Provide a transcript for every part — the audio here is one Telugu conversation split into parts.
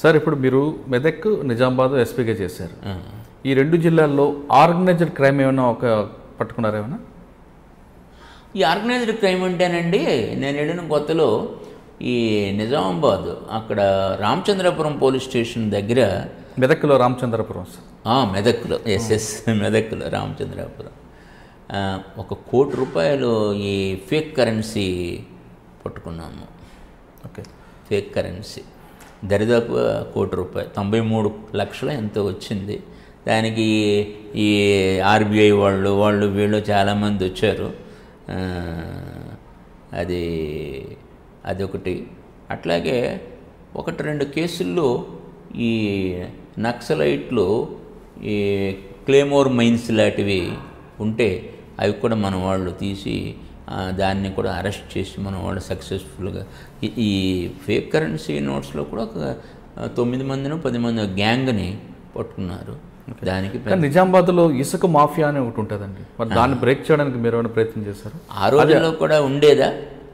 సార్ ఇప్పుడు మీరు మెదక్ నిజామాబాద్ ఎస్పీగా చేశారు ఈ రెండు జిల్లాల్లో ఆర్గనైజ్డ్ క్రైమ్ ఏమైనా ఒక పట్టుకున్నారా ఏమైనా ఈ ఆర్గనైజ్డ్ క్రైమ్ అంటేనండి నేను వెళ్ళిన కొత్తలో ఈ నిజామాబాద్ అక్కడ రామచంద్రపురం పోలీస్ స్టేషన్ దగ్గర మెదక్లో రామచంద్రపురం సార్ ఆ, మెదక్లో ఎస్ఎస్ మెదక్లో రామచంద్రాపురం ఆ, ఒక కోటి రూపాయలు ఈ ఫేక్ కరెన్సీ పట్టుకున్నాము ఓకే ఫేక్ కరెన్సీ దరిదాపు కోటి రూపాయలు తొంభై మూడు లక్షలు ఎంతో వచ్చింది దానికి ఈ ఆర్బీఐ వాళ్ళు వాళ్ళు వీళ్ళు చాలామంది వచ్చారు ఆ, అది అదొకటి అట్లాగే ఒకటి రెండు కేసుల్లో ఈ నక్సలైట్లు ఈ క్లేమోర్ మైన్స్ లాంటివి ఉంటే అవి కూడా మన వాళ్ళు తీసి ఆ, దాన్ని కూడా అరెస్ట్ చేసి మన వాళ్ళు సక్సెస్ఫుల్గా ఈ- ఈ ఫేక్ కరెన్సీ నోట్స్లో కూడా ఒక ఆ, తొమ్మిది మందినో పది మంది గ్యాంగ్ని పట్టుకున్నారు దానికి కానీ నిజామాబాద్లో ఇసుక మాఫియా అని ఒకటి ఉంటుందండి మరి దాన్ని బ్రేక్ చేయడానికి మీరు ఏమైనా ప్రయత్నం చేశారు ఆ రోజుల్లో కూడా ఉండేదా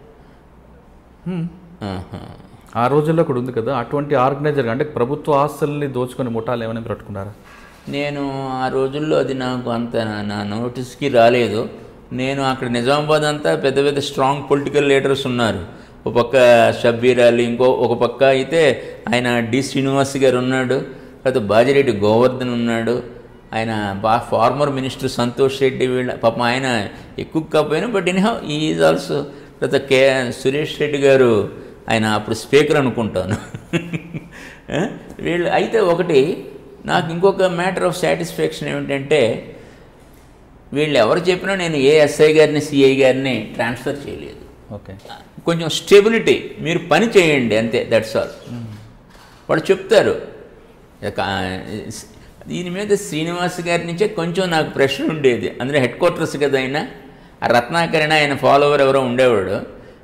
ఆహా. ఆ రోజుల్లో కూడా ఉంది కదా అటువంటి ఆర్గనైజర్ అంటే ప్రభుత్వ ఆస్తుల్ని దోచుకొని ముఠాలు ఏమైనా పట్టుకున్నారా నేను ఆ రోజుల్లో అది నాకు అంత నా- నా నోటీస్కి రాలేదు నేను అక్కడ నిజామాబాద్ అంతా పెద్ద పెద్ద స్ట్రాంగ్ పొలిటికల్ లీడర్స్ ఉన్నారు ఒక పక్క షబ్బీర్ అలీ ఇంకో ఒక పక్క అయితే ఆయన డి శ్రీనివాస్ గారు ఉన్నాడు తర్వాత బాజిరెడ్డి గోవర్ధన్ ఉన్నాడు ఆయన బా ఫార్మర్ మినిస్టర్ సంతోష్ రెడ్డి వీళ్ళ పాపం ఆయన ఎక్కువ కాకపోయినా బట్ ఇన్హౌ ఈజ్ ఆల్సో తర్వాత కే సురేష్ రెడ్డి గారు ఆయన అప్పుడు స్పీకర్ అనుకుంటాను ఆ? వీళ్ళు అయితే ఒకటి నాకు ఇంకొక మ్యాటర్ ఆఫ్ సాటిస్ఫాక్షన్ ఏమిటంటే వీళ్ళు ఎవరు చెప్పినా నేను ఏ ఎస్ఐ గారిని సిఐ గారిని ట్రాన్స్ఫర్ చేయలేదు ఓకే కొంచెం స్టెబిలిటీ మీరు పని చేయండి అంతే దట్స్ ఆల్ వాళ్ళు చెప్తారు ఇక, దీని మీద శ్రీనివాస్ గారి నుంచే కొంచెం నాకు ప్రశ్న ఉండేది అందులో హెడ్ క్వార్టర్స్ కదా ఆయన ఆ రత్నాకరణ ఆయన ఫాలోవర్ ఎవరో ఉండేవాడు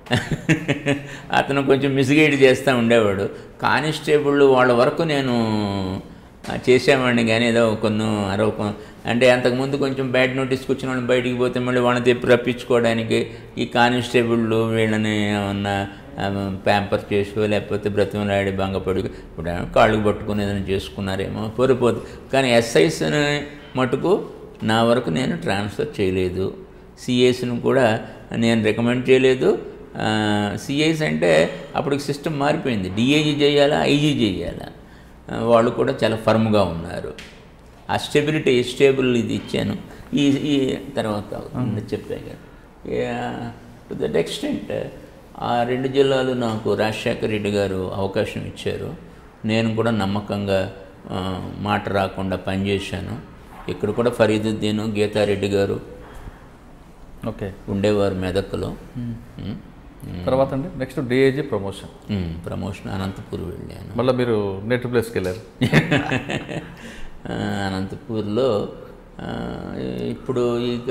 అతను కొంచెం మిస్గైడ్ చేస్తూ ఉండేవాడు కానిస్టేబుల్ వాళ్ళ వరకు నేను ఆ, చేసేవాడిని కానీ ఏదో కొన్ని అరవకం అంటే అంతకుముందు కొంచెం బ్యాడ్ నోటీస్కి వచ్చిన వాళ్ళని బయటికి పోతే మళ్ళీ వాళ్ళని తెప్పి రప్పించుకోవడానికి ఈ కానిస్టేబుళ్ళు వీళ్ళని ఏమన్నా ప్యాంపర్ చేసో లేకపోతే బ్రతిమలాడి భంగపడి ఇప్పుడు ఏమో కాళ్ళకు పట్టుకుని ఏదైనా చేసుకున్నారేమో పొరిపోదు కానీ ఎస్ఐస్ని మటుకు నా వరకు నేను ట్రాన్స్ఫర్ చేయలేదు సిఏస్ను కూడా నేను రికమెండ్ చేయలేదు సిఐస్ అంటే అప్పటికి సిస్టమ్ మారిపోయింది డిఐజీ చేయాలా ఐజీ చేయాలా ఆ, వాళ్ళు కూడా చాలా ఫర్మ్గా ఉన్నారు ఆ స్టెబిలిటీ స్టేబుల్ ఇది ఇచ్చాను ఈ ఈ తర్వాత చెప్పాను టు దట్ ఎక్స్టెంట్ ఆ రెండు జిల్లాలు నాకు రాజశేఖర రెడ్డి గారు అవకాశం ఇచ్చారు నేను కూడా నమ్మకంగా ఆ, మాట రాకుండా పనిచేశాను ఇక్కడ కూడా ఫరీదుద్దీన్ గీతారెడ్డి గారు ఓకే ఉండేవారు మెదక్లో ఉమ్. తర్వాత అండి next DAG promotion um, promotion Anantapur వెళ్ళాను మళ్ళీ మీరు నెట్ ప్లేస్కి వెళ్ళారు ఆ, అనంతపూర్లో ఆ, ఇప్పుడు ఇక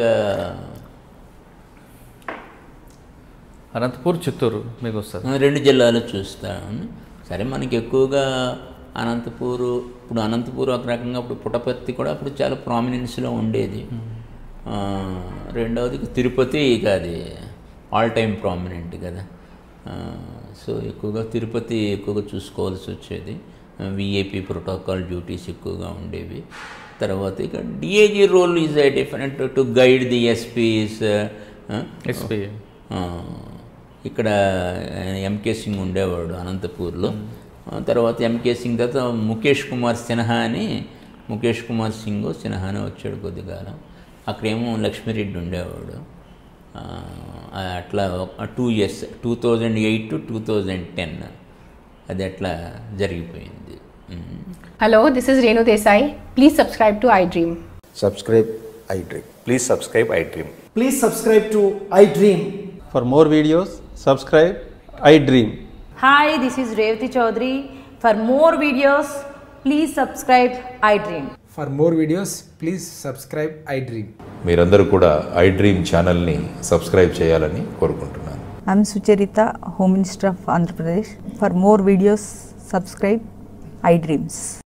అనంతపూర్ చిత్తూరు మీకు వస్తుంది రెండు జిల్లాలు చూస్తాను సరే మనకి ఎక్కువగా అనంతపూరు ఇప్పుడు అనంతపూర్ ఒక రకంగా ఇప్పుడు పుట్టపర్తి కూడా అప్పుడు చాలా ప్రామినెన్స్లో ఉండేది ఆ, రెండవది ఇక తిరుపతి ఇక అది ఆల్ టైమ్ ప్రామినెంట్ కదా ఆ, సో ఎక్కువగా తిరుపతి ఎక్కువగా చూసుకోవాల్సి వచ్చేది విఏపీ ప్రోటోకాల్ డ్యూటీస్ ఎక్కువగా ఉండేవి తర్వాత ఇక DAG role is a different to guide the SPs SP ఆ, ఇక్కడ ఎంకే సింగ్ ఉండేవాడు అనంతపూర్లో ఆ తర్వాత ఎంకే సింగ్ తర్వాత ముఖేష్ కుమార్ సిన్హా అని ముఖేష్ కుమార్ సింగ్ సిన్హా అని వచ్చాడు కొద్దికాలం అక్కడేమో లక్ష్మీరెడ్డి ఉండేవాడు ఆ, అట్లా two years two thousand eight to two thousand ten అది అట్లా జరిగిపోయింది ఉమ్. Hello, this is Renu Desai. Please subscribe to iDream. subscribe iDream. Please subscribe iDream. Please subscribe to iDream. For more videos, subscribe I Dream. Hi, this is Revati Chaudhary. For more videos, please subscribe iDream. For more videos, please subscribe iDream. మీరందరూ కూడా iDream ఛానల్ని సబ్స్క్రైబ్ చేయాలని కోరుకుంటున్నాను I'm Sucharita, Home Minister of Andhra Pradesh. For more videos, subscribe iDreams.